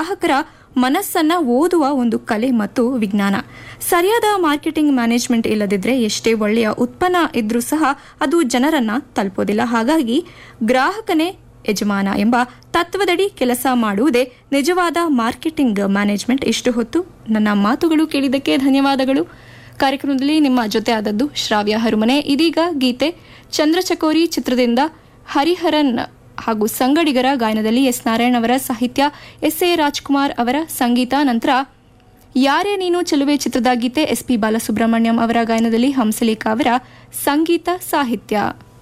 ಗ್ರಾಹಕರ ಮನಸ್ಸನ್ನ ಓದುವ ಒಂದು ಕಲೆ ಮತ್ತು ವಿಜ್ಞಾನ ಸರಿಯಾದ ಮಾರ್ಕೆಟಿಂಗ್ ಮ್ಯಾನೇಜ್ಮೆಂಟ್ ಇಲ್ಲದಿದ್ರೆ ಎಷ್ಟೇ ಒಳ್ಳೆಯ ಉತ್ಪನ್ನ ಇದ್ರೂ ಸಹ ಅದು ಜನರನ್ನ ತಲುಪೋದಿಲ್ಲ ಹಾಗಾಗಿ ಗ್ರಾಹಕನೇ ಯಜಮಾನ ಎಂಬ ತತ್ವದಡಿ ಕೆಲಸ ಮಾಡುವುದೇ ನಿಜವಾದ ಮಾರ್ಕೆಟಿಂಗ್ ಮ್ಯಾನೇಜ್ಮೆಂಟ್ ಇಷ್ಟು ಹೊತ್ತು ನನ್ನ ಮಾತುಗಳು ಕೇಳಿದ್ದಕ್ಕೆ ಧನ್ಯವಾದಗಳು ಕಾರ್ಯಕ್ರಮದಲ್ಲಿ ನಿಮ್ಮ ಜೊತೆ ಆದದ್ದು ಶ್ರಾವ್ಯ ಹರುಮನೆ ಇದೀಗ ಗೀತೆ ಚಂದ್ರಚಕೋರಿ ಚಿತ್ರದಿಂದ ಹರಿಹರನ್ ಹಾಗೂ ಸಂಗಡಿಗರ ಗಾಯನದಲ್ಲಿ ಎಸ್ ನಾರಾಯಣ್ ಅವರ ಸಾಹಿತ್ಯ ಎಸ್ ಎ ರಾಜ್ಕುಮಾರ್ ಅವರ ಸಂಗೀತ ನಂತರ ಯಾರೇ ನೀನು ಚೆಲುವೆ ಚಿತ್ರದ ಗೀತೆ ಎಸ್ ಪಿ ಬಾಲಸುಬ್ರಹ್ಮಣ್ಯಂ ಅವರ ಗಾಯನದಲ್ಲಿ ಹಂಸಲೇಖ ಅವರ ಸಂಗೀತ ಸಾಹಿತ್ಯ